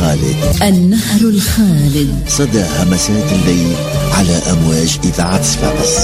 الخالد النهر الخالد صدى همسات الليل على أمواج إذاعة صفاقس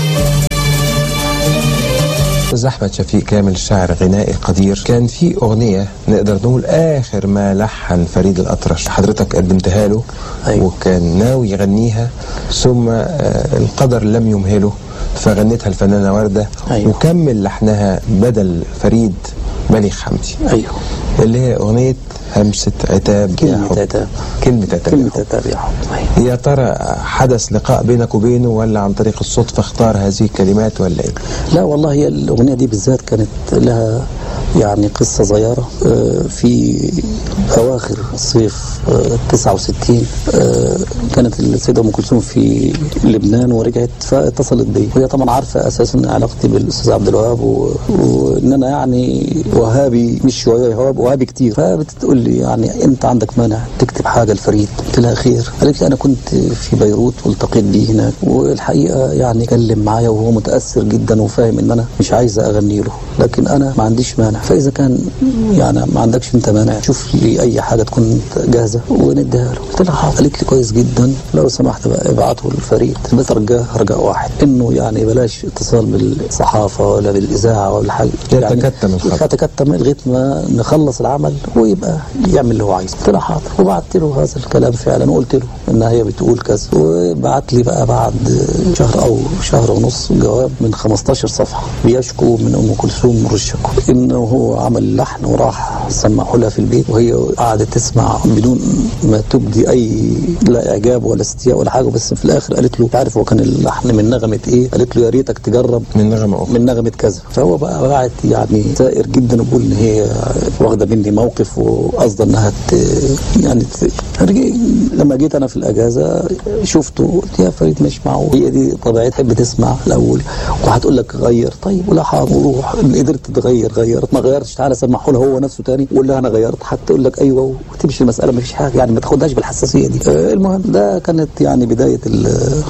أستاذ أحمد شفيق كامل شاعر غنائي قدير كان في أغنية نقدر نقول آخر ما لحن فريد الأطرش حضرتك قدمتها له أيوة. وكان ناوي يغنيها ثم آه، القدر لم يمهله فغنتها الفنانة وردة أيوة. وكمل لحنها بدل فريد بليغ حمدي ايوه اللي هي أغنية همسة عتاب يا كلمة حب. عتاب. كلمة عتاب يا كلمة حب. عتاب يا حب أيوة. يا ترى حدث لقاء بينك وبينه ولا عن طريق الصدفة اختار هذه الكلمات ولا ايه؟ لا والله هي الأغنية دي بالذات كانت لها يعني قصة صغيرة آه، في أواخر صيف آه، 69 آه، كانت السيدة أم كلثوم في لبنان ورجعت فاتصلت بي وهي طبعا عارفة أساسا علاقتي بالأستاذ عبد الوهاب و- وإن أنا يعني وهابي مش شوية وهاب- وهابي كتير فبتقول لي يعني أنت عندك مانع تكتب حاجة لفريد قلت لها خير قالت لي أنا كنت في بيروت والتقيت بيه هناك والحقيقة يعني كلم معايا وهو متأثر جدا وفاهم إن أنا مش عايز أغني له لكن أنا ما عنديش مانع فإذا كان يعني ما عندكش أنت مانع شوف لي أي حاجة تكون جاهزة ونديها له قلت لها حاضر قالت لي كويس جدا لو سمحت بقى ابعته لفريد بس رجاه رجاء واحد إنه يعني بلاش اتصال بالصحافة ولا بالإذاعة ولا حاجة يتكتم الخبر. يتكتم لغاية ما نخلص العمل ويبقى يعمل اللي هو عايزه قلت له حاضر وبعت له هذا الكلام فعلا وقلت له ان هي بتقول كذا وبعت لي بقى بعد شهر او شهر ونص جواب من 15 صفحه بيشكو من ام كلثوم مر الشكوى انه هو عمل لحن وراح سمعه لها في البيت وهي قعدت تسمع بدون ما تبدي اي لا اعجاب ولا استياء ولا حاجه بس في الاخر قالت له تعرف هو كان اللحن من نغمه ايه؟ قالت له يا ريتك تجرب من نغمة أخرى من نغمة كذا فهو بقى بعت يعني سائر جدا وبقول ان هي واخده مني موقف وقصده انها ت... يعني ت... رجع- لما جيت انا في الاجازه شفته قلت يا فريد مش معقول هي دي طبيعتها تحب تسمع الاول وهتقول لك غير طيب ولا حاضر وروح إن قدرت تغير غيرت ما غيرتش تعالى سمعه له هو نفسه تاني وقول لها انا غيرت هتقول لك ايوه وتمشي المساله ما فيش حاجه يعني ما تاخدهاش بالحساسيه دي آه، المهم ده كانت يعني بدايه ال-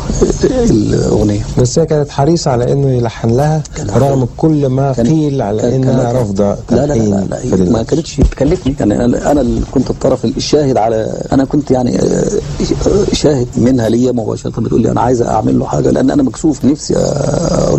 الاغنيه بس هي كانت حريصة على انه يلحن لها كان- رغم كل ما كان- قيل على كان- انها كان- رافضة لا لا لا, تلحين لا, لا فريد ما الأطرش. كانتش تكلفني يعني انا أنا اللي كنت الطرف الشاهد على انا كنت يعني آه، شاهد منها ليا مباشره بتقول لي انا عايز اعمل له حاجه لان انا مكسوف نفسي اقول